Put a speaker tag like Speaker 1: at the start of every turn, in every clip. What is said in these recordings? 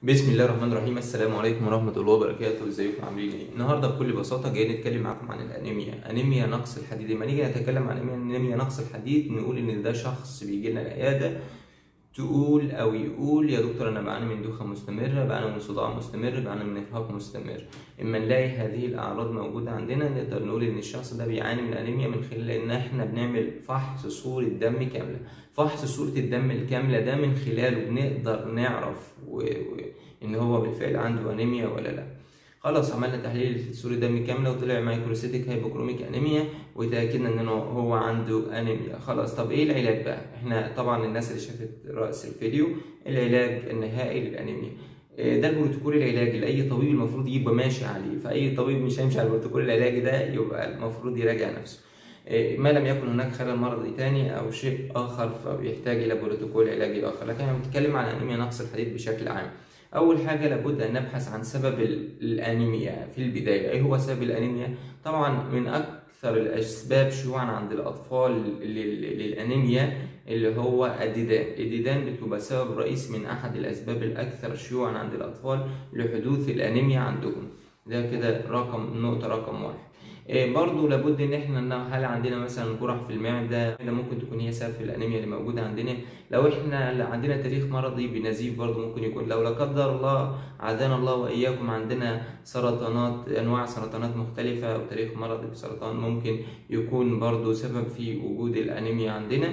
Speaker 1: بسم الله الرحمن الرحيم السلام عليكم ورحمة الله وبركاته ازيكم عاملين ايه؟ النهارده بكل بساطة جاي نتكلم معاكم عن الانيميا، انيميا نقص الحديد، لما نيجي نتكلم عن انيميا نقص الحديد نقول ان ده شخص بيجي لنا العيادة تقول او يقول يا دكتور انا بعاني من دوخة مستمرة، بعاني من صداع مستمر، بعاني من ارهاق مستمر، اما نلاقي هذه الاعراض موجودة عندنا نقدر نقول ان الشخص ده بيعاني من انيميا من خلال ان احنا بنعمل فحص صورة دم كاملة، فحص صورة الدم الكاملة ده من خلاله بنقدر نعرف و... و... ان هو بالفعل عنده انيميا ولا لا خلاص عملنا تحليل صورة دم كاملة وطلع مايكروسيتيك هايبوكروميك انيميا وتأكدنا ان هو عنده انيميا خلاص طب ايه العلاج بقى احنا طبعا الناس اللي شافت رأس الفيديو العلاج النهائي للانيميا ده البروتوكول العلاجي لاي طبيب المفروض يبقى ماشي عليه فاي طبيب مش هيمشي على البروتوكول العلاجي ده يبقى المفروض يراجع نفسه ما لم يكن هناك خلل مرضي تاني او شيء اخر فبيحتاج الى بروتوكول علاجي اخر لكن انا بنتكلم عن انيميا نقص الحديد بشكل عام أول حاجة لابد أن نبحث عن سبب الأنيميا في البداية، إيه هو سبب الأنيميا؟ طبعا من أكثر الأسباب شيوعا عند الأطفال للأنيميا اللي هو الديدان، الديدان بتبقى سبب رئيسي من أحد الأسباب الأكثر شيوعا عند الأطفال لحدوث الأنيميا عندهم، ده كده رقم النقطة رقم واحد. إيه برضو لابد ان احنا هل عندنا مثلا جرح في المعده ده ممكن تكون هي سبب في الانيميا اللي موجوده عندنا لو احنا عندنا تاريخ مرضي بنزيف برضو ممكن يكون لو لا قدر الله عافانا الله واياكم عندنا سرطانات انواع سرطانات مختلفه او تاريخ مرضي بسرطان ممكن يكون برضو سبب في وجود الانيميا عندنا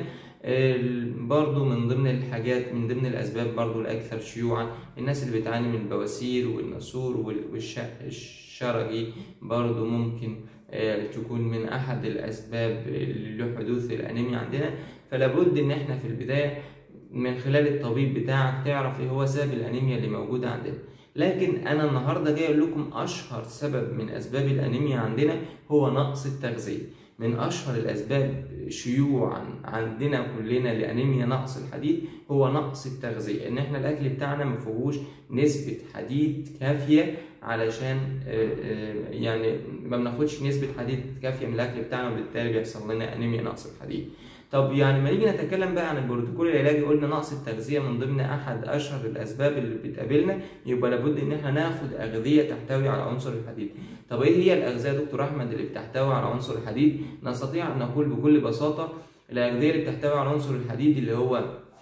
Speaker 1: برضو من ضمن الحاجات من ضمن الاسباب برضو الاكثر شيوعا الناس اللي بتعاني من البواسير والنسور والشرجي برضو ممكن تكون من احد الاسباب لحدوث الانيميا عندنا فلابد ان احنا في البدايه من خلال الطبيب بتاعك تعرف ايه هو سبب الانيميا اللي موجوده عندنا لكن انا النهارده جاي اقول لكم اشهر سبب من اسباب الانيميا عندنا هو نقص التغذيه من اشهر الاسباب شيوعا عندنا كلنا لانيميا نقص الحديد هو نقص التغذيه ان احنا الاكل بتاعنا ما فيهوش نسبه حديد كافيه علشان يعني ما بناخدش نسبه حديد كافيه من الاكل بتاعنا وبالتالي بيحصل لنا انيميا نقص الحديد طب يعني ما نيجي نتكلم بقى عن البروتوكول العلاجي قلنا نقص التغذيه من ضمن احد اشهر الاسباب اللي بتقابلنا يبقى لابد ان احنا ناخد اغذيه تحتوي على عنصر الحديد طب ايه هي الاغذيه يا دكتور احمد اللي بتحتوي على عنصر الحديد نستطيع ان نقول بكل بساطه الاغذيه اللي بتحتوي على عنصر الحديد اللي هو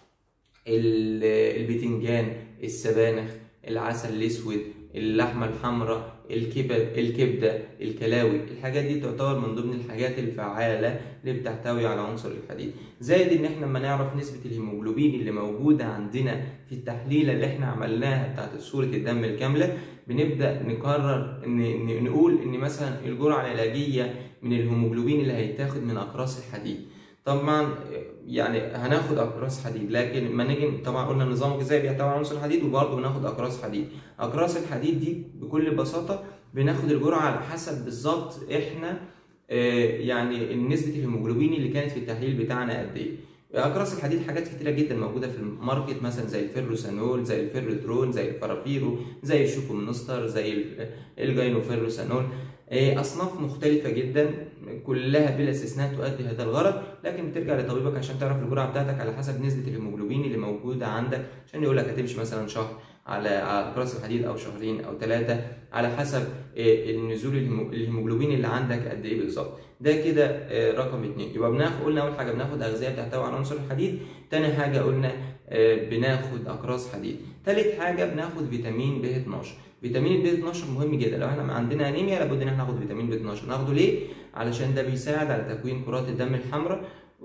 Speaker 1: البتنجان السبانخ العسل الاسود اللحمه الحمراء الكبد الكبده الكلاوي الحاجات دي تعتبر من ضمن الحاجات الفعاله اللي بتحتوي على عنصر الحديد زائد ان احنا لما نعرف نسبه الهيموجلوبين اللي موجوده عندنا في التحليله اللي احنا عملناها بتاعت صوره الدم الكامله بنبدا نقرر ان نقول ان مثلا الجرعه العلاجيه من الهيموجلوبين اللي هيتاخد من اقراص الحديد طبعا يعني هناخد اقراص حديد لكن ما نيجي طبعا قلنا النظام الغذائي بيحتوي على عنصر الحديد وبرضه بناخد اقراص حديد اقراص الحديد دي بكل بساطه بناخد الجرعه على حسب بالظبط احنا آه يعني نسبه الهيموجلوبين اللي كانت في التحليل بتاعنا قد ايه اقراص الحديد حاجات كتيره جدا موجوده في الماركت مثلا زي الفيروسانول زي الفيرترون زي الفرافيرو زي الشوكومنستر زي الجاينوفيروسانول اصناف مختلفه جدا كلها بلا استثناء تؤدي هذا الغرض لكن بترجع لطبيبك عشان تعرف الجرعه بتاعتك على حسب نسبه الهيموجلوبين اللي موجوده عندك عشان يقول لك هتمشي مثلا شهر على اقراص الحديد او شهرين او ثلاثه على حسب النزول الهيموجلوبين اللي عندك قد ايه بالظبط ده كده رقم اتنين يبقى بناخد قلنا اول حاجه بناخد اغذيه بتحتوي على عنصر الحديد تاني حاجه قلنا بناخد اقراص حديد تالت حاجه بناخد فيتامين ب 12 فيتامين ب 12 مهم جدا لو احنا عندنا انيميا لابد ان احنا ناخد فيتامين ب 12 ناخده ليه علشان ده بيساعد على تكوين كرات الدم الحمراء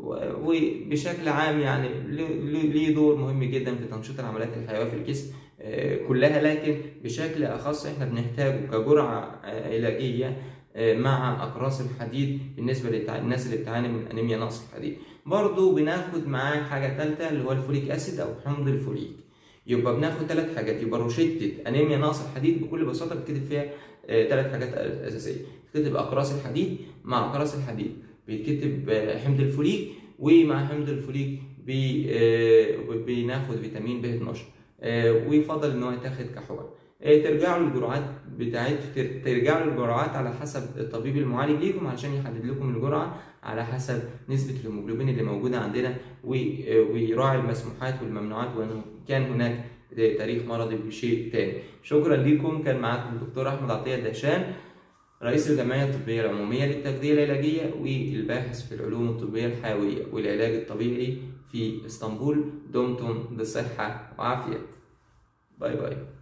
Speaker 1: وبشكل عام يعني ليه دور مهم جدا في تنشيط العمليات الحيويه في الجسم كلها لكن بشكل اخص احنا بنحتاجه كجرعه علاجيه مع اقراص الحديد بالنسبه للناس اللي بتعاني من انيميا نقص الحديد برضو بناخد معاه حاجه ثالثه اللي هو الفوليك اسيد او حمض الفوليك يبقى بناخد ثلاث حاجات يبقى روشته انيميا نقص الحديد بكل بساطه بتكتب فيها ثلاث حاجات اساسيه بتكتب اقراص الحديد مع اقراص الحديد بيتكتب حمض الفوليك ومع حمض الفوليك بي بناخد فيتامين ب 12 ويفضل ان هو يتاخد كحقن ترجعوا للجرعات بتاعت ترجعوا للجرعات على حسب الطبيب المعالج ليكم علشان يحدد لكم الجرعه على حسب نسبه الهيموجلوبين اللي موجوده عندنا ويراعي المسموحات والممنوعات وان كان هناك تاريخ مرضي بشيء تاني شكرا ليكم كان معاكم الدكتور احمد عطيه الدهشان رئيس الجمعيه الطبيه العموميه للتغذيه العلاجيه والباحث في العلوم الطبيه الحيويه والعلاج الطبيعي في اسطنبول دمتم بصحه وعافيه باي باي